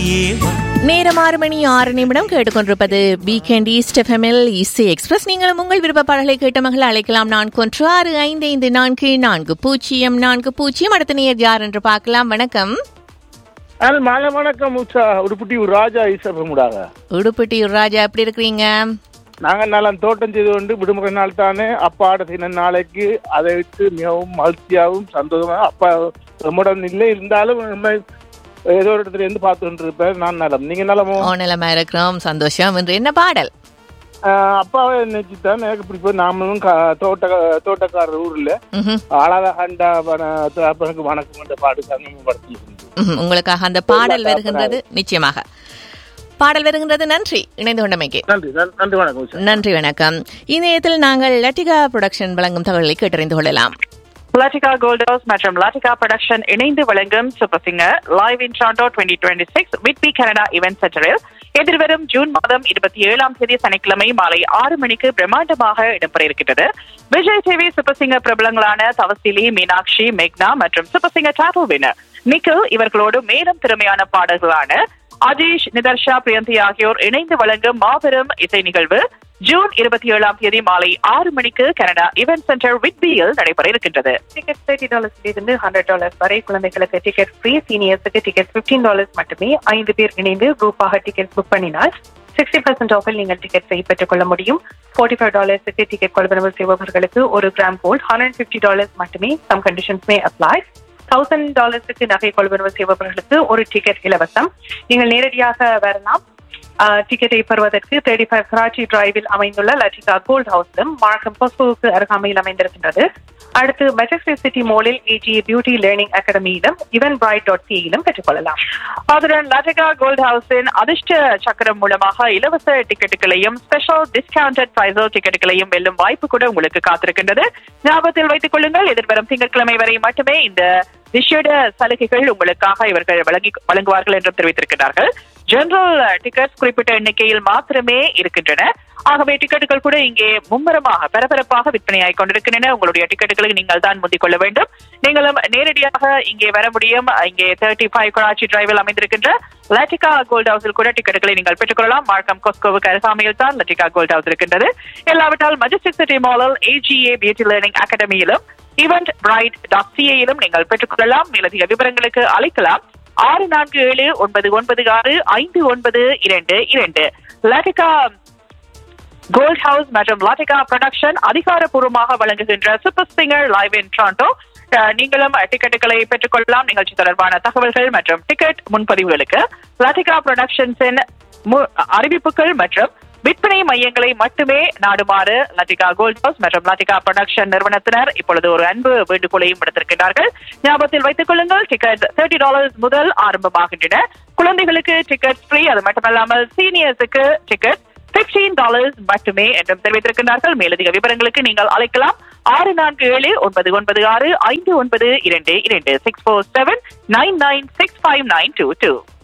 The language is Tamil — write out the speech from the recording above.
வெளியே வா நேரம் ஆறு மணி ஆறு நிமிடம் கேட்டுக்கொண்டிருப்பது வீக்கெண்ட் ஈஸ்ட் எஃப்எம்எல் இசை எக்ஸ்பிரஸ் நீங்களும் உங்கள் விருப்ப பாடலை கேட்ட மகள் அழைக்கலாம் நான்கு ஒன்று ஆறு ஐந்து ஐந்து நான்கு நான்கு பூஜ்ஜியம் நான்கு பூஜ்ஜியம் அடுத்த நேர் யார் என்று பார்க்கலாம் வணக்கம் அது மாலை வணக்கம் உச்சா உடுப்புட்டி ஒரு ராஜா ஈசப்பமுடாக உடுப்பட்டி ராஜா எப்படி இருக்கிறீங்க நாங்க நலம் தோட்டம் செய்து கொண்டு விடுமுறை நாள் தானே அப்பாட தின நாளைக்கு அதை விட்டு மிகவும் மகிழ்ச்சியாகவும் சந்தோஷமா அப்பா நம்முடன் இல்லை இருந்தாலும் நம்ம ஏதோ ஒரு இடத்துல இருந்து பார்த்து கொண்டு இருப்பேன் நான் நலம் நீங்க நலமோ ஓனலமா இருக்கிறோம் சந்தோஷம் என்று என்ன பாடல் ஆஹ் அப்பாவை நினைச்சு தான் எனக்கு பிடிப்போம் நாமளும் க- தோட்ட தோட்டக்காரர் ஊர்ல ம்ஹும். அழகா கண்டா அப்பனுக்கு வணக்கம் என்ற பாடு சங்கமப்படுத்தி ம்ஹும். உங்களுக்காக அந்த பாடல் வருகின்றது நிச்சயமாக பாடல் வருகின்றது நன்றி இணைந்து கொண்டமைக்கு நன்றி நன்- நன்றி வணக்கம் உச்சா நன்றி வணக்கம் இந்நேரத்தில் நாங்கள் லட்டிகா புரொடக்ஷன் வழங்கும் தகவலை கேட்டறிந்து கொள்ளலாம் Latika Gold House மற்றும் Latika Production இணைந்து வழங்கும் super singer live in Toronto twenty twenty six Whitby Canada event சென்டரில் எதிர்வரும் ஜூன் மாதம் இருபத்தி ஏழாம் தேதி சனிக்கிழமை மாலை ஆறு மணிக்கு பிரம்மாண்டமாக இடம்பெற இருக்கின்றது விஜய் டிவி சூப்பர் சிங்கர் பிரபலங்களான தவசிலி மீனாட்சி மேக்னா மற்றும் சூப்பர் சிங்கர் டாட்டோ வினர் நிக்கில் இவர்களோடு மேலும் திறமையான பாடல்களான அஜீஷ் நிதர்ஷா பிரியந்தி ஆகியோர் இணைந்து வழங்கும் மாபெரும் இசை நிகழ்வு ஜூன் இருபத்தி ஏழாம் தேதி மாலை ஆறு மணிக்கு கனடா இவென்ட் சென்டர் விட்பியில் நடைபெற இருக்கின்றது டிக்கெட் தேர்ட்டி டாலர்ஸ்ல இருந்து ஹண்ட்ரட் டாலர்ஸ் வரை குழந்தைகளுக்கு டிக்கெட் ஃப்ரீ சீனியர்ஸுக்கு டிக்கெட் பிப்டீன் டாலர்ஸ் மட்டுமே ஐந்து பேர் இணைந்து குரூப்பாக டிக்கெட் புக் பண்ணினால் சிக்ஸ்டி பர்சன்ட் ஆஃபில் நீங்கள் டிக்கெட்ஸை பெற்றுக் கொள்ள முடியும் ஃபோர்ட்டி ஃபைவ் டாலர்ஸுக்கு டிக்கெட் கொள்வனவு செய்பவர்களுக்கு ஒரு gram gold hundred fifty dollars மட்டுமே some conditions may apply thousand டாலர்ஸுக்கு நகை கொள்வனவு செய்பவர்களுக்கு ஒரு டிக்கெட் இலவசம் நீங்கள் நேரடியாக வரலாம் டிக்கெட்டை பெறுவதற்கு தேர்ட்டி ஃபைவ் கராச்சி டிரைவில் அமைந்துள்ள லட்டிகா கோல்ட் ஹவுஸிலும் மார்க்கம் போஸ்கோவுக்கு அருகாமையில் அமைந்திருக்கின்றது அடுத்து மெஜஸ்டிக் சிட்டி மாலில் ஏஜிஏ பியூட்டி லேர்னிங் அகாடமியிலும் இவன் பிரைட் டாட் சியிலும் பெற்றுக்கொள்ளலாம் அதுடன் லஜகா கோல்ட் ஹவுஸின் அதிர்ஷ்ட சக்கரம் மூலமாக இலவச டிக்கெட்டுகளையும் ஸ்பெஷல் டிஸ்கவுண்டட் பிரைசல் டிக்கெட்டுகளையும் வெல்லும் வாய்ப்பு கூட உங்களுக்கு காத்திருக்கின்றது ஞாபகத்தில் வைத்துக் கொள்ளுங்கள் எதிர்வரும் திங்கட்கிழமை வரை மட்டுமே இந்த விஷேட சலுகைகள் உங்களுக்காக இவர்கள் வழங்கி வழங்குவார்கள் என்றும் தெரிவித்திருக்கிறார்கள் ஜெனரல் டிக்கெட்ஸ் குறிப்பிட்ட எண்ணிக்கையில் மாத்திரமே இருக்கின்றன ஆகவே டிக்கெட்டுகள் கூட இங்கே மும்முரமாக பரபரப்பாக விற்பனையாகிக் கொண்டிருக்கின்றன உங்களுடைய டிக்கெட்டுகளுக்கு நீங்கள் தான் முந்திக் கொள்ள வேண்டும் நீங்களும் நேரடியாக இங்கே வர முடியும் இங்கே தேர்ட்டி ஃபைவ் கராச்சி டிரைவில் அமைந்திருக்கின்ற லட்டிகா கோல்ட் ஹவுஸில் கூட டிக்கெட்டுகளை நீங்கள் பெற்றுக்கொள்ளலாம் மார்க்கம் கொஸ்கோவுக்கு அருகாமையில் தான் லட்டிகா கோல்ட் ஹவுஸ் இருக்கின்றது இல்லாவிட்டால் மஜஸ்டிக் சிட்டி மாலில் ஏஜிஏ பியூட்டி லேர்னிங் அகாடமியிலும் ஈவெண்ட் பிரைட் டாட் சிஏயிலும் நீங்கள் பெற்றுக்கொள்ளலாம் மேலதிக விவரங்களுக்கு அழைக்கலாம் ஆறு நான்கு ஏழு ஒன்பது ஒன்பது ஆறு ஐந்து ஒன்பது இரண்டு இரண்டு லட்டிகா கோல்ட் ஹவுஸ் மற்றும் லாட்டிகா ப்ரொடக்ஷன் அதிகாரப்பூர்வமாக வழங்குகின்ற super singer live in Toronto அஹ், நீங்களும் டிக்கெட்டுகளை பெற்றுக்கொள்ளலாம் நிகழ்ச்சி தொடர்பான தகவல்கள் மற்றும் டிக்கெட் முன்பதிவுகளுக்கு லாட்டிகா ப்ரொடக்ஷன்ஸின் மு- அறிவிப்புகள் மற்றும் விற்பனை மையங்களை மட்டுமே நாடுமாறு லட்டிகா கோல்ட் ஹவுஸ் மற்றும் லட்டிகா ப்ரொடக்ஷன் நிறுவனத்தினர் இப்பொழுது ஒரு அன்பு வேண்டுகோளையும் விடுத்திருக்கிறார்கள் ஞாபகத்தில் வைத்துக் கொள்ளுங்கள் டிக்கெட் தேர்ட்டி டாலர்ஸ் முதல் ஆரம்பமாகின்றன குழந்தைகளுக்கு டிக்கெட் ஃப்ரீ அது மட்டுமல்லாமல் சீனியர்ஸுக்கு டிக்கெட் பிப்டீன் டாலர்ஸ் மட்டுமே என்றும் தெரிவித்திருக்கிறார்கள் மேலதிக விவரங்களுக்கு நீங்கள் அழைக்கலாம் ஆறு நான்கு ஏழு ஒன்பது ஒன்பது ஆறு ஐந்து ஒன்பது இரண்டு இரண்டு six four seven nine nine six five nine two two